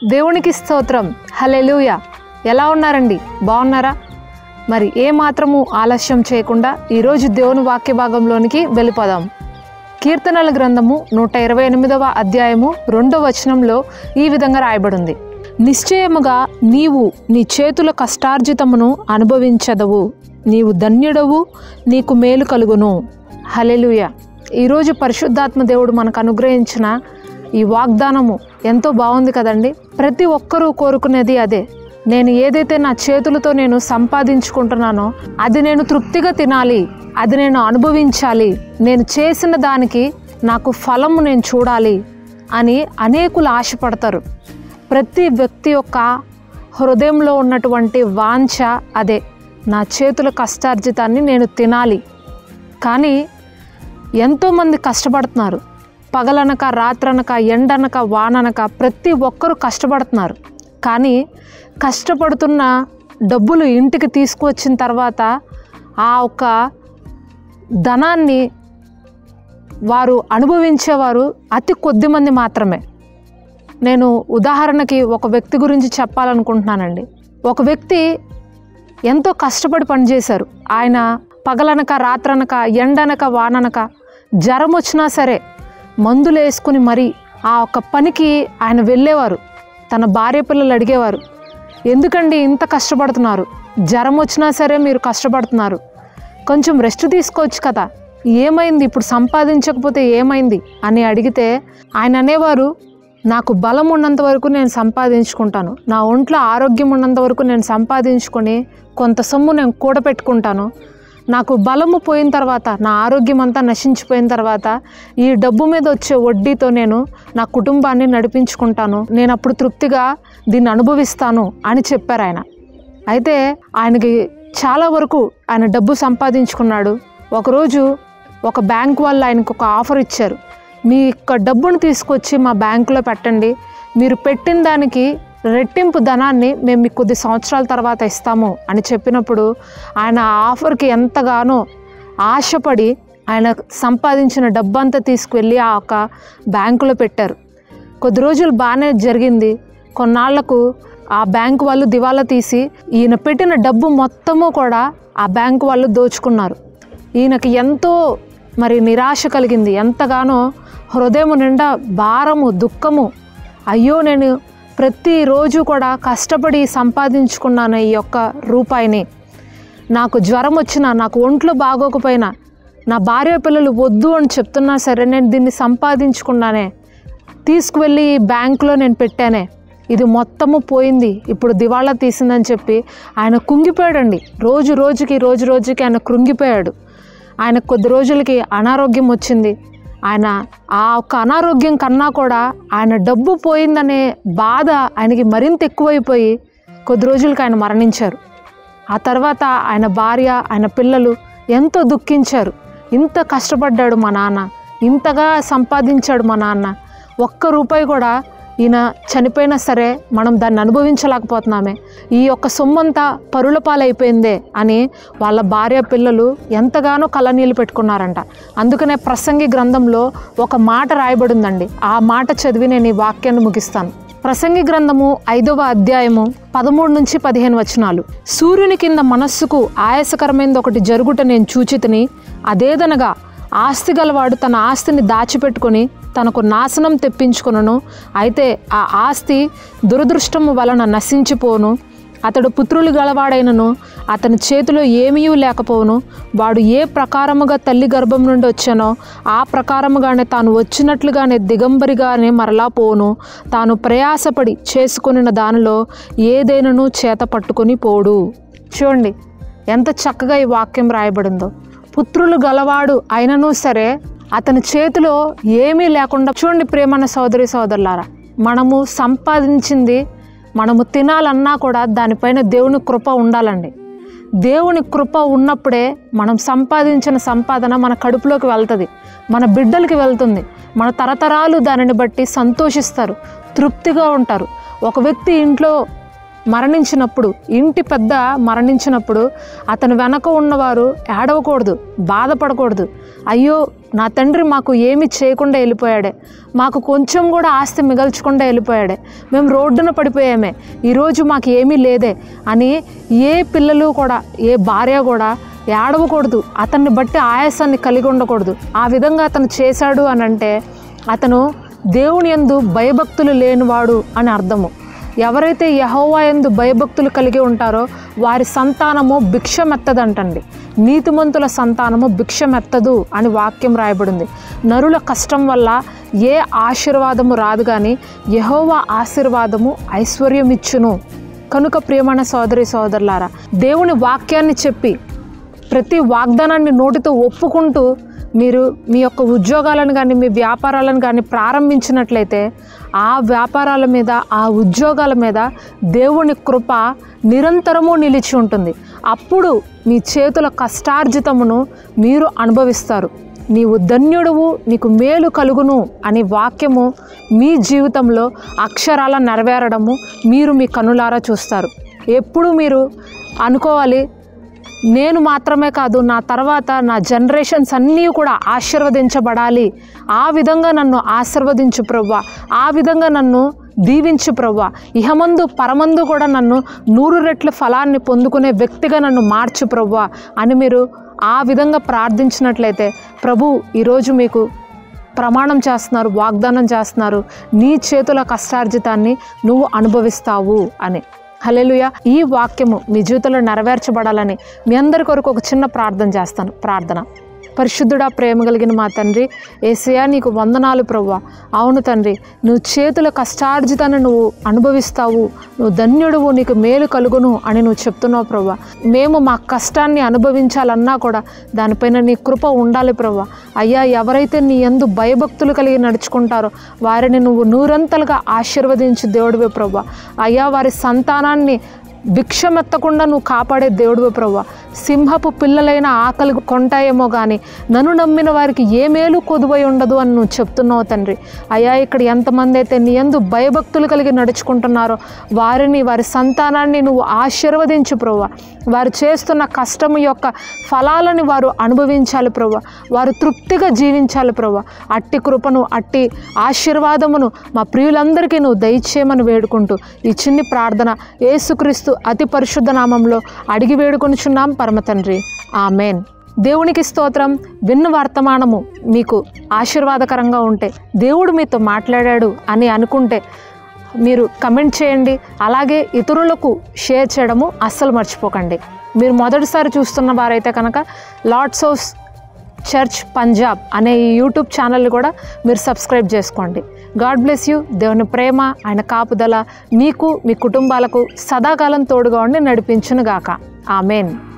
దేవునికి స్తోత్రం హలెలూయ ఎలా ఉన్నారండి బాగున్నారా మరి ఏ మాత్రము ఆలస్యం చేయకుండా ఈరోజు దేవుని వాక్య భాగంలోనికి వెళ్ళిపోదాం కీర్తనల గ్రంథము నూట ఇరవై ఎనిమిదవ అధ్యాయము రెండవ వచనంలో ఈ విధంగా రాయబడింది నిశ్చయముగా నీవు నీ చేతుల కష్టార్జితమును అనుభవించదవు నీవు ధన్యుడవు నీకు మేలు కలుగును హలెలుయ ఈరోజు పరిశుద్ధాత్మ దేవుడు మనకు అనుగ్రహించిన ఈ వాగ్దానము ఎంతో బాగుంది కదండి ప్రతి ఒక్కరూ కోరుకునేది అదే నేను ఏదైతే నా చేతులతో నేను సంపాదించుకుంటున్నానో అది నేను తృప్తిగా తినాలి అది నేను అనుభవించాలి నేను చేసిన దానికి నాకు ఫలము నేను చూడాలి అని అనేకులు ఆశపడతారు ప్రతి వ్యక్తి యొక్క హృదయంలో ఉన్నటువంటి వాంఛ అదే నా చేతుల కష్టార్జితాన్ని నేను తినాలి కానీ ఎంతోమంది కష్టపడుతున్నారు పగలనక రాత్రనక ఎండనక వాననక ప్రతి ఒక్కరూ కష్టపడుతున్నారు కానీ కష్టపడుతున్న డబ్బులు ఇంటికి తీసుకువచ్చిన తర్వాత ఆ ఒక్క ధనాన్ని వారు అనుభవించేవారు అతి కొద్ది మంది మాత్రమే నేను ఉదాహరణకి ఒక వ్యక్తి గురించి చెప్పాలనుకుంటున్నానండి ఒక వ్యక్తి ఎంతో కష్టపడి పనిచేశారు ఆయన పగలనక రాత్రనక ఎండనక వాననక జ్వరం వచ్చినా సరే మందులు వేసుకుని మరీ ఆ ఒక్క పనికి ఆయన వెళ్ళేవారు తన భార్య పిల్లలు అడిగేవారు ఎందుకండి ఇంత కష్టపడుతున్నారు జ్వరం వచ్చినా సరే మీరు కష్టపడుతున్నారు కొంచెం రెస్ట్ తీసుకోవచ్చు కదా ఏమైంది ఇప్పుడు సంపాదించకపోతే ఏమైంది అని అడిగితే ఆయన అనేవారు నాకు బలం ఉన్నంత వరకు నేను సంపాదించుకుంటాను నా ఒంట్లో ఆరోగ్యం ఉన్నంత వరకు నేను సంపాదించుకొని కొంత సొమ్ము నేను కూడపెట్టుకుంటాను నాకు బలము పోయిన తర్వాత నా ఆరోగ్యం అంతా నశించిపోయిన తర్వాత ఈ డబ్బు మీద వచ్చే వడ్డీతో నేను నా కుటుంబాన్ని నడిపించుకుంటాను నేను అప్పుడు తృప్తిగా దీన్ని అనుభవిస్తాను అని చెప్పారు ఆయన అయితే ఆయనకి చాలా వరకు ఆయన డబ్బు సంపాదించుకున్నాడు ఒకరోజు ఒక బ్యాంక్ వాళ్ళు ఆయనకు ఒక ఆఫర్ ఇచ్చారు మీ యొక్క డబ్బును తీసుకొచ్చి మా బ్యాంకులో పెట్టండి మీరు పెట్టిన దానికి రెట్టింపు ధనాన్ని మేము మీకు కొద్ది సంవత్సరాల తర్వాత ఇస్తాము అని చెప్పినప్పుడు ఆయన ఆ ఆఫర్కి ఎంతగానో ఆశపడి ఆయన సంపాదించిన డబ్బంతా తీసుకువెళ్ళి ఆ ఒక బ్యాంకులో పెట్టారు కొద్ది రోజులు బాగానే జరిగింది కొన్నాళ్లకు ఆ బ్యాంకు వాళ్ళు దివాలా తీసి ఈయన పెట్టిన డబ్బు మొత్తము కూడా ఆ బ్యాంకు వాళ్ళు దోచుకున్నారు ఈయనకి ఎంతో మరి నిరాశ కలిగింది ఎంతగానో హృదయం నిండా భారము దుఃఖము అయ్యో నేను ప్రతిరోజు కూడా కష్టపడి సంపాదించుకున్నాను ఈ యొక్క రూపాయిని నాకు జ్వరం వచ్చినా నాకు ఒంట్లో బాగోకపోయినా నా భార్య పిల్లలు వద్దు అని చెప్తున్నా సరే నేను దీన్ని సంపాదించుకున్నానే తీసుకువెళ్ళి ఈ బ్యాంకులో నేను పెట్టానే ఇది మొత్తము పోయింది ఇప్పుడు దివాళా తీసిందని చెప్పి ఆయన కుంగిపోయాడండి రోజు రోజుకి రోజు రోజుకి ఆయన కృంగిపోయాడు ఆయన కొద్ది రోజులకి అనారోగ్యం వచ్చింది ఆయన ఆ ఒక్క అనారోగ్యం కన్నా కూడా ఆయన డబ్బు పోయిందనే బాధ ఆయనకి మరింత ఎక్కువైపోయి కొద్ది రోజులకి ఆయన మరణించారు ఆ తర్వాత ఆయన భార్య ఆయన పిల్లలు ఎంతో దుఃఖించారు ఇంత కష్టపడ్డాడు మా నాన్న ఇంతగా సంపాదించాడు మా నాన్న ఒక్క రూపాయి కూడా ఈయన చనిపోయినా సరే మనం దాన్ని అనుభవించలేకపోతున్నామే ఈ యొక్క సొమ్మంతా పరుల పాలైపోయిందే అని వాళ్ళ భార్య పిల్లలు ఎంతగానో కళ్ళనీళ్ళు పెట్టుకున్నారంట అందుకనే ప్రసంగి గ్రంథంలో ఒక మాట రాయబడిందండి ఆ మాట చదివి నేను ఈ వాక్యాన్ని ముగిస్తాను ప్రసంగి గ్రంథము ఐదవ అధ్యాయము పదమూడు నుంచి పదిహేను వచనాలు సూర్యుని కింద మనస్సుకు ఆయాసకరమైనది ఒకటి జరుగుట నేను చూచితిని అదేదనగా ఆస్తి గలవాడు తన ఆస్తిని దాచిపెట్టుకొని తనకు నాశనం తెప్పించుకొనను అయితే ఆ ఆస్తి దురదృష్టము వలన నశించిపోను అతడు పుత్రులు గలవాడైనను అతని చేతిలో ఏమీ లేకపోవును వాడు ఏ ప్రకారముగా తల్లి గర్భం నుండి వచ్చానో ఆ ప్రకారముగానే తాను వచ్చినట్లుగానే దిగంబరిగానే మరలా పోను తాను ప్రయాసపడి చేసుకొనిన దానిలో ఏదైనాను చేత పట్టుకొని పోడు చూడండి ఎంత చక్కగా ఈ వాక్యం రాయబడిందో పుత్రులు గలవాడు అయినను సరే అతని చేతిలో ఏమీ లేకుండా చూడండి ప్రేమన్న సోదరి సోదరులారా మనము సంపాదించింది మనము తినాలన్నా కూడా దానిపైన దేవుని కృప ఉండాలండి దేవుని కృప ఉన్నప్పుడే మనం సంపాదించిన సంపాదన మన కడుపులోకి వెళ్తుంది మన బిడ్డలకి వెళ్తుంది మన తరతరాలు దానిని బట్టి సంతోషిస్తారు తృప్తిగా ఉంటారు ఒక వ్యక్తి ఇంట్లో మరణించినప్పుడు ఇంటి పెద్ద మరణించినప్పుడు అతని వెనక ఉన్నవారు ఏడవకూడదు బాధపడకూడదు అయ్యో నా తండ్రి మాకు ఏమి చేయకుండా వెళ్ళిపోయాడే మాకు కొంచెం కూడా ఆస్తి మిగల్చకుండా వెళ్ళిపోయాడే మేము రోడ్డున పడిపోయామే ఈరోజు మాకు ఏమీ లేదే అని ఏ పిల్లలు కూడా ఏ భార్య కూడా ఏడవకూడదు అతన్ని బట్టి ఆయాసాన్ని కలిగి ఉండకూడదు ఆ విధంగా అతను చేశాడు అని అంటే అతను దేవుని యందు భయభక్తులు లేనివాడు అని అర్థము ఎవరైతే యహోవా యందు భయభక్తులు కలిగి ఉంటారో వారి సంతానము భిక్షమెత్తదంటండి నీతిమంతుల సంతానము భిక్షమెత్తదు అని వాక్యం రాయబడింది నరుల కష్టం వల్ల ఏ ఆశీర్వాదము రాదు కానీ యహోవా ఆశీర్వాదము ఐశ్వర్యమిచ్చును కనుక ప్రియమైన సోదరి సోదరులారా దేవుని వాక్యాన్ని చెప్పి ప్రతి వాగ్దానాన్ని నోటితో ఒప్పుకుంటూ మీరు మీ యొక్క ఉద్యోగాలను కానీ మీ వ్యాపారాలను కానీ ప్రారంభించినట్లయితే ఆ వ్యాపారాల మీద ఆ ఉద్యోగాల మీద దేవుని కృప నిరంతరము నిలిచి ఉంటుంది అప్పుడు మీ చేతుల కష్టార్జితమును మీరు అనుభవిస్తారు నీవు ధన్యుడువు నీకు మేలు కలుగును అనే వాక్యము మీ జీవితంలో అక్షరాల నెరవేరడము మీరు మీ కనులారా చూస్తారు ఎప్పుడు మీరు అనుకోవాలి నేను మాత్రమే కాదు నా తర్వాత నా జనరేషన్స్ అన్నీ కూడా ఆశీర్వదించబడాలి ఆ విధంగా నన్ను ఆశీర్వదించు ప్రవ్వా ఆ విధంగా నన్ను దీవించు ప్రవ్వా ఇహమందు పరమందు కూడా నన్ను నూరు రెట్ల ఫలాన్ని పొందుకునే వ్యక్తిగా నన్ను మార్చు ప్రవ్వా అని మీరు ఆ విధంగా ప్రార్థించినట్లయితే ప్రభు ఈరోజు మీకు ప్రమాణం చేస్తున్నారు వాగ్దానం చేస్తున్నారు నీ చేతుల కష్టార్జితాన్ని నువ్వు అనుభవిస్తావు అని హల్లెలూయా ఈ వాక్యము మీ జీవితంలో నెరవేర్చబడాలని మీ అందరి కొరకు ఒక చిన్న ప్రార్థన చేస్తాను ప్రార్థన పరిశుద్ధుడా ప్రేమ కలిగిన మా తండ్రి ఏసయా నీకు వందనాలు ప్రవ్వా అవును తండ్రి నువ్వు చేతుల కష్టార్జితాన్ని నువ్వు అనుభవిస్తావు నువ్వు ధన్యుడువు నీకు మేలు కలుగును అని నువ్వు చెప్తున్నావు ప్రవ్వా మేము మా కష్టాన్ని అనుభవించాలన్నా కూడా దానిపైన నీ కృప ఉండాలి ప్రవ్వా అయ్యా ఎవరైతే నీ ఎందు భయభక్తులు కలిగి నడుచుకుంటారో వారిని నువ్వు నూరంతలుగా ఆశీర్వదించు దేవుడివే ప్రవ్వా అయ్యా వారి సంతానాన్ని భిక్షమెత్తకుండా నువ్వు కాపాడే దేవుడివే ప్రవ్వా సింహపు పిల్లలైన ఆకలి కొంటాయేమో కానీ నన్ను నమ్మిన వారికి ఏ మేలు కొదువై ఉండదు అని నువ్వు చెప్తున్నావు తండ్రి అయ్యా ఇక్కడ ఎంతమంది అయితే నీ ఎందు భయభక్తులు కలిగి నడుచుకుంటున్నారో వారిని వారి సంతానాన్ని నువ్వు ఆశీర్వదించు ప్రవ్వా వారు చేస్తున్న కష్టము యొక్క ఫలాలని వారు అనుభవించాలి ప్రవ్వా వారు తృప్తిగా జీవించాలి ప్రవ్వా అట్టి కృపను అట్టి ఆశీర్వాదమును మా ప్రియులందరికీ నువ్వు దయచేయమని వేడుకుంటూ ఈ చిన్ని ప్రార్థన యేసుక్రీస్తు అతి పరిశుద్ధ నామంలో అడిగి వేడుకొనిచున్నాం పరమ తండ్రి ఆమెన్ దేవునికి స్తోత్రం విన్న వర్తమానము మీకు ఆశీర్వాదకరంగా ఉంటే దేవుడు మీతో మాట్లాడాడు అని అనుకుంటే మీరు కమెంట్ చేయండి అలాగే ఇతరులకు షేర్ చేయడము అస్సలు మర్చిపోకండి మీరు మొదటిసారి చూస్తున్న వారైతే కనుక లార్డ్స్ ఆఫ్ చర్చ్ పంజాబ్ అనే ఈ యూట్యూబ్ ఛానల్ కూడా మీరు సబ్స్క్రైబ్ చేసుకోండి గాడ్ బ్లెస్ యూ దేవుని ప్రేమ ఆయన కాపుదల మీకు మీ కుటుంబాలకు సదాకాలం తోడుగా ఉండి నడిపించునుగాక ఆమెన్